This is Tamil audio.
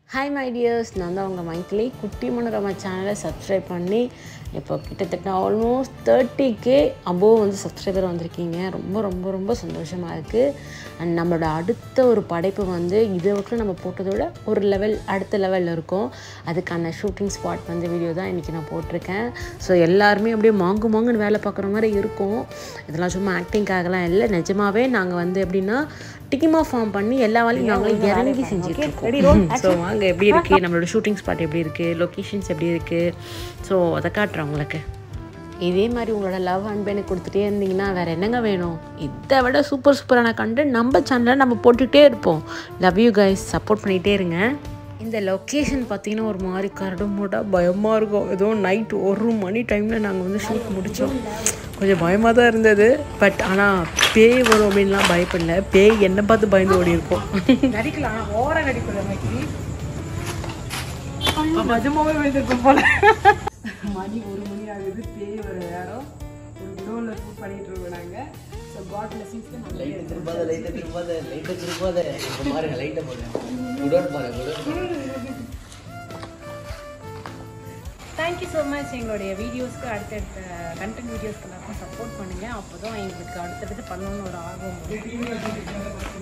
ஹாய் மை டியர்ஸ் நான் தான் உங்கள் மைத்திலி குட்டி மனோரமா சேனலை சப்ஸ்கிரைப் பண்ணி இப்போ கிட்டத்தட்ட ஆல்மோஸ்ட் தேர்ட்டி கே அபோவ் வந்து சப்ஸ்கிரைபர் வந்திருக்கீங்க ரொம்ப ரொம்ப ரொம்ப சந்தோஷமாக இருக்குது அண்ட் நம்மளோட அடுத்த ஒரு படைப்பு வந்து இதை வரைக்கும் நம்ம போட்டதை விட ஒரு லெவல் அடுத்த லெவலில் இருக்கும் அதுக்கான ஷூட்டிங் ஸ்பாட் வந்து வீடியோ தான் இன்றைக்கி நான் போட்டிருக்கேன் ஸோ எல்லாருமே அப்படியே மாங்கு மாங்குன்னு வேலை பார்க்குற மாதிரி இருக்கும் இதெல்லாம் சும்மா ஆக்டிங்காகலாம் இல்லை நிஜமாவே நாங்கள் வந்து எப்படின்னா டிகிமா ஃபார்ம் பண்ணி எல்லா வேலையும் நாங்களே இறங்கி செஞ்சுட்டு இருக்கோம் ஸோ வாங்க எப்படி இருக்குது நம்மளோட ஷூட்டிங் ஸ்பாட் எப்படி இருக்குது லொக்கேஷன்ஸ் எப்படி இருக்குது ஸோ அதை காட்டுறேன் உங்களுக்கு இதே மாதிரி உங்களோட லவ் அன்பு எனக்கு கொடுத்துட்டே இருந்தீங்கன்னா வேறு என்னங்க வேணும் இதை விட சூப்பர் சூப்பரான கண்டென்ட் நம்ம சேனலில் நம்ம போட்டுக்கிட்டே இருப்போம் லவ் யூ கைஸ் சப்போர்ட் பண்ணிகிட்டே இருங்க இந்த லொக்கேஷன் பார்த்தீங்கன்னா ஒரு மாதிரி கரடு மூடாக பயமாக இருக்கும் ஏதோ நைட் ஒரு மணி டைமில் நாங்கள் வந்து ஷூட் முடித்தோம் கொஞ்சம் பயமாக தான் இருந்தது பட் ஆனால் பேய் வரும் அப்படின்லாம் பயப்படல பேய் என்னை பார்த்து பயந்து ஓடி இருக்கோம் நடிக்கலாம் ஓவரா நடிக்கல மைத்திரி நிஜமாவே விழுந்திருக்கும் போல மணி ஒரு மணி ஆகுது பேய் ஒரு நேரம் ஒரு குடோன்ல ஷூட் பண்ணிட்டு இருக்கோம் நாங்க ஸோ காட் பிளஸிங்ஸ்க்கு நல்லா லைட்டை திரும்பாத லைட்டை திரும்பாத லைட்டை திரும்பாத இப்போ பாருங்க லைட்டை பாருங்க குடோன் பாருங்க குடோன் தேங்க்யூ ஸோ மச் எங்களுடைய வீடியோஸ்க்கு அடுத்தடுத்த கண்டென்ட் வீடியோஸ்க்கு எல்லாருக்கும் சப்போர்ட் பண்ணுங்க அப்போ தான் எங்களுக்கு அடுத்தடுத்து பண்ணணும்னு ஒரு ஆர்வம் வரும்